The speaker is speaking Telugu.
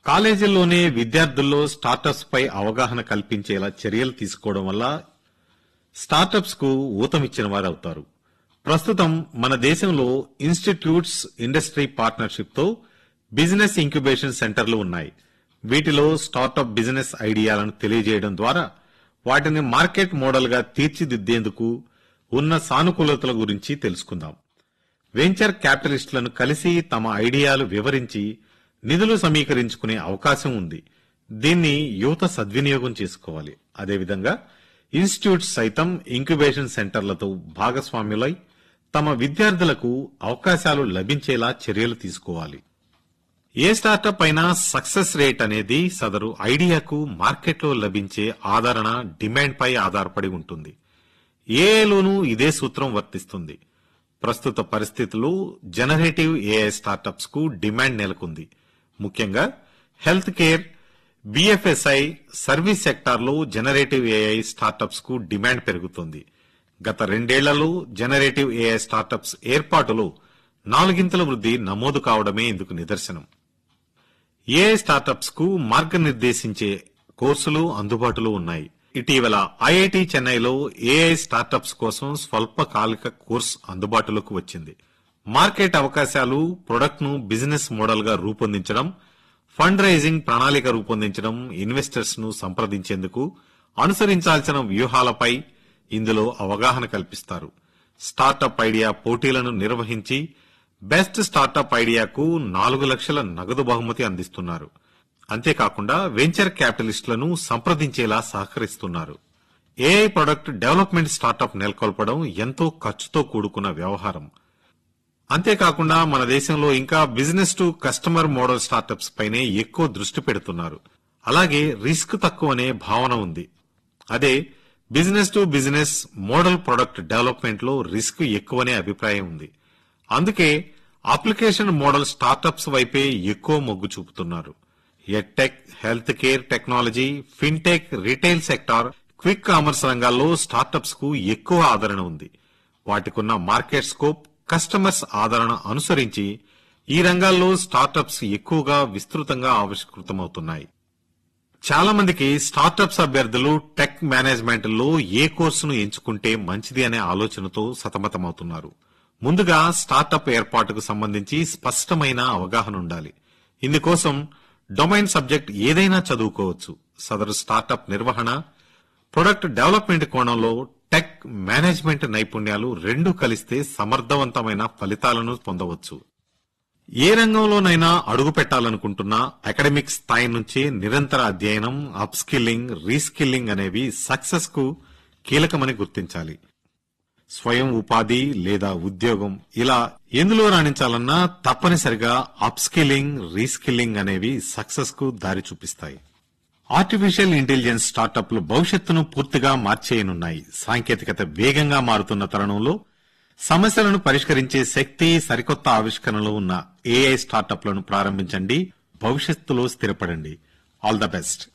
కాలేజీల్లోనే విద్యార్థుల్లో స్టార్టప్స్ పై అవగాహన కల్పించేలా చర్యలు తీసుకోవడం వల్ల స్టార్టప్స్ కు ఊతమిచ్చిన వారు అవుతారు ప్రస్తుతం మన దేశంలో ఇన్స్టిట్యూట్స్ ఇండస్ట్రీ పార్ట్నర్షిప్ తో బిజినెస్ ఇంక్యుబేషన్ సెంటర్లు ఉన్నాయి వీటిలో స్టార్టప్ బిజినెస్ ఐడియాలను తెలియజేయడం ద్వారా వాటిని మార్కెట్ మోడల్ గా తీర్చిదిద్దేందుకు ఉన్న సానుకూలతల గురించి తెలుసుకుందాం వెంచర్ క్యాపిటలిస్టులను కలిసి తమ ఐడియాలు వివరించి నిధులు సమీకరించుకునే అవకాశం ఉంది దీన్ని యువత సద్వినియోగం చేసుకోవాలి అదేవిధంగా ఇన్స్టిట్యూట్స్ సైతం ఇంక్యుబేషన్ సెంటర్లతో భాగస్వామ్యులై తమ విద్యార్థులకు అవకాశాలు లభించేలా చర్యలు తీసుకోవాలి ఏ స్టార్టప్ అయినా సక్సెస్ రేట్ అనేది సదరు ఐడియాకు మార్కెట్లో లభించే ఆదరణ డిమాండ్ పై ఆధారపడి ఉంటుంది ఏఐలోనూ ఇదే సూత్రం వర్తిస్తుంది ప్రస్తుత పరిస్థితుల్లో జనరేటివ్ ఏఐ స్టార్టప్స్ కు డిమాండ్ నెలకొంది ముఖ్యంగా హెల్త్ కేర్ బిఎఫ్ఎస్ఐ సర్వీస్ సెక్టార్లో జనరేటివ్ ఏఐ స్టార్టప్స్ కు డిమాండ్ పెరుగుతోంది గత రెండేళ్లలో జనరేటివ్ ఏఐ స్టార్టప్స్ ఏర్పాటులో నాలుగింతల వృద్ధి నమోదు కావడమే ఇందుకు నిదర్శనం ఏఐ స్టార్టప్స్ కు మార్గనిర్దేశించే కోర్సులు అందుబాటులో ఉన్నాయి ఇటీవల ఐఐటి చెన్నైలో ఏఐ స్టార్టప్స్ కోసం స్వల్పకాలిక కోర్స్ అందుబాటులోకి వచ్చింది మార్కెట్ అవకాశాలు ప్రొడక్ట్ ను బిజినెస్ మోడల్ గా రూపొందించడం ఫండ్ రైజింగ్ ప్రణాళిక రూపొందించడం ఇన్వెస్టర్స్ ను సంప్రదించేందుకు అనుసరించాల్సిన వ్యూహాలపై ఇందులో అవగాహన కల్పిస్తారు స్టార్టప్ ఐడియా పోటీలను నిర్వహించి బెస్ట్ స్టార్టప్ ఐడియాకు నాలుగు లక్షల నగదు బహుమతి అందిస్తున్నారు అంతేకాకుండా వెంచర్ క్యాపిటలిస్టులను సంప్రదించేలా సహకరిస్తున్నారు ఏఐ ప్రొడక్ట్ డెవలప్మెంట్ స్టార్టప్ నెలకొల్పడం ఎంతో ఖర్చుతో కూడుకున్న వ్యవహారం అంతేకాకుండా మన దేశంలో ఇంకా business to customer model startups పైనే ఎక్కువ దృష్టి పెడుతున్నారు అలాగే రిస్క్ తక్కువ అనే భావన ఉంది అదే business to business model product development లో రిస్క్ ఎక్కువనే అభిప్రాయం ఉంది అందుకే అప్లికేషన్ మోడల్ స్టార్టప్స్ వైపే ఎక్కువ మొగ్గు చూపుతున్నారు edtech health care technology fintech retail sector quick commerce రంగాల్లో స్టార్టప్స్ కు ఎక్కువ ఆదరణ ఉంది వాటికున్న మార్కెట్ స్కోప్ కస్టమర్స్ ఆదరణ అనుసరించి ఈ రంగాల్లో స్టార్టప్స్ ఎక్కువగా విస్తృతంగా ఆవిష్కృతమవుతున్నాయి చాలా మందికి స్టార్టప్స్ అభ్యర్థులు టెక్ మేనేజ్మెంట్ లో ఏ కోర్సును ఎంచుకుంటే మంచిది అనే ఆలోచనతో సతమతమవుతున్నారు ముందుగా స్టార్టప్ ఏర్పాటుకు సంబంధించి స్పష్టమైన అవగాహన ఉండాలి ఇందుకోసం డొమైన్ సబ్జెక్ట్ ఏదైనా చదువుకోవచ్చు సదరు స్టార్టప్ నిర్వహణ ప్రొడక్ట్ డెవలప్మెంట్ కోణంలో టెక్ మేనేజ్మెంట్ నైపుణ్యాలు రెండు కలిస్తే సమర్థవంతమైన ఫలితాలను పొందవచ్చు ఏ రంగంలోనైనా అడుగు పెట్టాలనుకుంటున్నా అకాడమిక్ స్థాయి నుంచే నిరంతర అధ్యయనం అప్స్కిల్లింగ్ రీస్కిల్లింగ్ అనేవి సక్సెస్ కు కీలకమని గుర్తించాలి స్వయం ఉపాధి లేదా ఉద్యోగం ఇలా ఎందులో రాణించాలన్నా తప్పనిసరిగా అప్స్కిల్లింగ్ రీస్కిల్లింగ్ అనేవి సక్సెస్ కు దారి చూపిస్తాయి ఆర్టిఫిషియల్ ఇంటెలిజెన్స్ స్టార్టప్లు భవిష్యత్తును పూర్తిగా మార్చేయనున్నాయి సాంకేతికత వేగంగా మారుతున్న తరుణంలో సమస్యలను పరిష్కరించే శక్తి సరికొత్త ఆవిష్కరణలు ఉన్న ఏఐ స్టార్టప్లను ప్రారంభించండి భవిష్యత్తులో స్థిరపడండి ఆల్ ద బెస్ట్